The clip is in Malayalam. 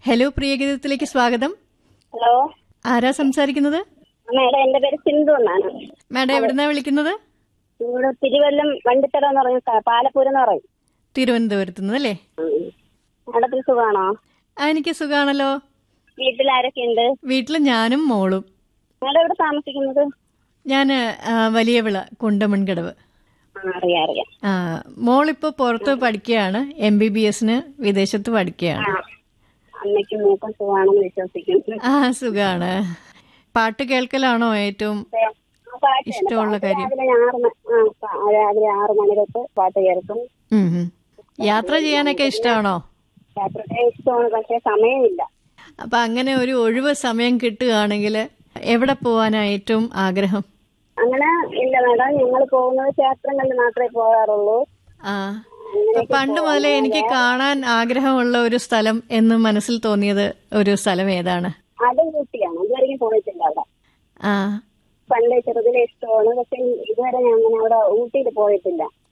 ഹലോ പ്രിയഗീതത്തിലേക്ക് സ്വാഗതം ഹലോ ആരാ സംസാരിക്കുന്നത് മേഡം എന്റെ പേര് സിന്ധു എന്നാണ് മാഡം എവിടുന്നാ വിളിക്കുന്നത് ഇവിടെ തിരുവല്ലം വണ്ടിത്തറ എന്ന് പറഞ്ഞ സ്ഥലം പാലപ്പൂരം എന്ന് പറയും തിരുവനന്തപുരത്ത് നിന്ന് അല്ലേ മേഡത്തിന് സുഖമാണോ ആ എനിക്ക് സുഖാണല്ലോ വീട്ടിൽ ആരൊക്കെ ഉണ്ട് വീട്ടിൽ ഞാനും മോളും മേഡം എവിടെ താമസിക്കുന്നത് ഞാൻ വലിയ വിള കുണ്ടമൺകടവ് ആ അറിയാം അറിയാം ആ മോളിപ്പോ പുറത്ത് പഠിക്കുകയാണ് എം ബി ബി എസിന് വിദേശത്ത് പഠിക്കുകയാണ് ആ അമ്മയ്ക്കും മൂക്കും സുഖമാണെന്ന് വിശ്വസിക്കുന്നു ആ സുഖാണ് പാട്ട് കേൾക്കലാണോ ഏറ്റവും ആ, പാട്ട് തന്നെ. ഇഷ്ടമുള്ള പാട്ട് കാര്യം. രാവിലെ ആറ് മ- ആ, പ- രാവിലെ ആറ് മണി തൊട്ട് പാട്ട് കേൾക്കും ഉം, ഉം. യാത്ര ചെയ്യാനൊക്കെ ഇഷ്ടമാണോ യാത്രയെ ഇഷ്ടമാണ് പക്ഷെ സമയമില്ല അപ്പൊ അങ്ങനെ ഒരു ഒഴിവ് സമയം കിട്ടുകയാണെങ്കിൽ എവിടെ പോവാനാ ഏറ്റവും ആഗ്രഹം അങ്ങനെ ഇല്ല മേഡം ഞങ്ങൾ പോകുന്നത് ക്ഷേത്രങ്ങളിൽ മാത്രമേ പോകാറുള്ളൂ ആ അപ്പൊ പണ്ട് മുതലേ എനിക്ക് കാണാൻ ആഗ്രഹമുള്ള ഒരു സ്ഥലം എന്ന് മനസ്സിൽ തോന്നിയത് ഒരു സ്ഥലം ഏതാണ് അത് ഊട്ടിയാണ് ഇതുവരെയും പോയിട്ടില്ല അവിടെ ആ പണ്ട് ചെറുതിലെ ഇഷ്ടമാണ് പക്ഷെ ഇതുവരെ ഞാൻ അങ്ങനെ അവിടെ ഊട്ടിയിൽ പോയിട്ടില്ല